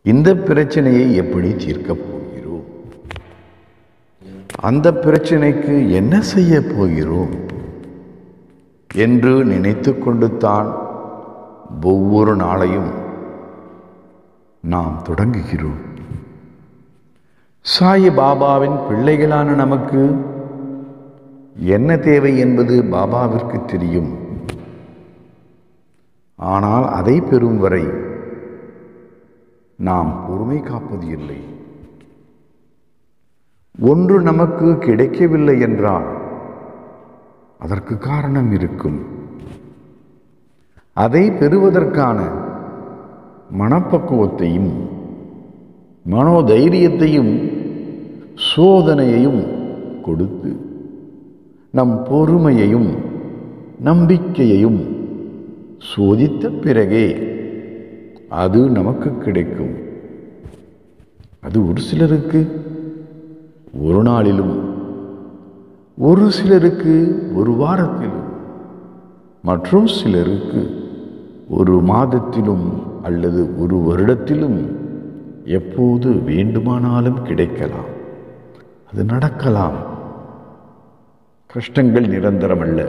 இந்த பிரச்சனையை எப்படி தீர்க்கப் போகிறோம் அந்த பிரச்சனைக்கு என்ன செய்ய போகிறோம் என்று நினைத்து கொண்டுத்தான் ஒவ்வொரு நாளையும் நாம் தொடங்குகிறோம் சாயி பாபாவின் பிள்ளைகளான நமக்கு என்ன தேவை என்பது பாபாவிற்கு தெரியும் ஆனால் அதை பெறும் வரை நாம் பொறுமை காப்பது இல்லை ஒன்று நமக்கு கிடைக்கவில்லை என்றால் அதற்கு காரணம் இருக்கும் அதை பெறுவதற்கான மனப்பக்குவத்தையும் மனோதைரியத்தையும் சோதனையையும் கொடுத்து நம் பொறுமையையும் நம்பிக்கையையும் சோதித்த பிறகே அது நமக்கு கிடைக்கும் அது ஒரு சிலருக்கு ஒரு நாளிலும் ஒரு சிலருக்கு ஒரு வாரத்திலும் மற்றும் சிலருக்கு ஒரு மாதத்திலும் அல்லது ஒரு வருடத்திலும் எப்போது வேண்டுமானாலும் கிடைக்கலாம் அது நடக்கலாம் கஷ்டங்கள் நிரந்தரமல்ல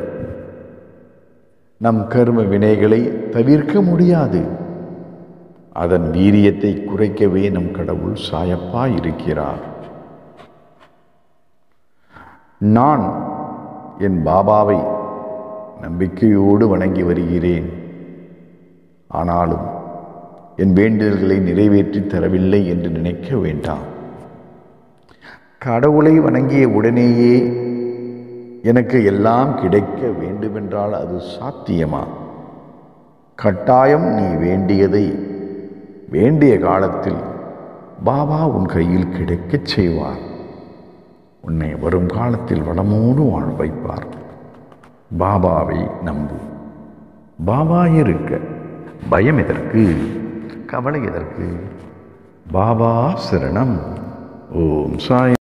நம் கர்ம வினைகளை தவிர்க்க முடியாது அதன் வீரியத்தை குறைக்கவே நம் கடவுள் சாயப்பா இருக்கிறார் நான் என் பாபாவை நம்பிக்கையோடு வணங்கி வருகிறேன் ஆனாலும் என் வேண்டுதல்களை நிறைவேற்றி தரவில்லை என்று நினைக்க வேண்டாம் கடவுளை வணங்கிய உடனேயே எனக்கு எல்லாம் கிடைக்க வேண்டுமென்றால் அது சாத்தியமா கட்டாயம் நீ வேண்டியதை வேண்டிய காலத்தில் பாபா உன் கையில் கிடைக்கச் செய்வார் உன்னை வரும் காலத்தில் வளமோடு வாழ வைப்பார் பாபாவை நம்பு பாபா இருக்க பயம் எதற்கு கவலை எதற்கு பாபா சரணம் ஓம் சாய்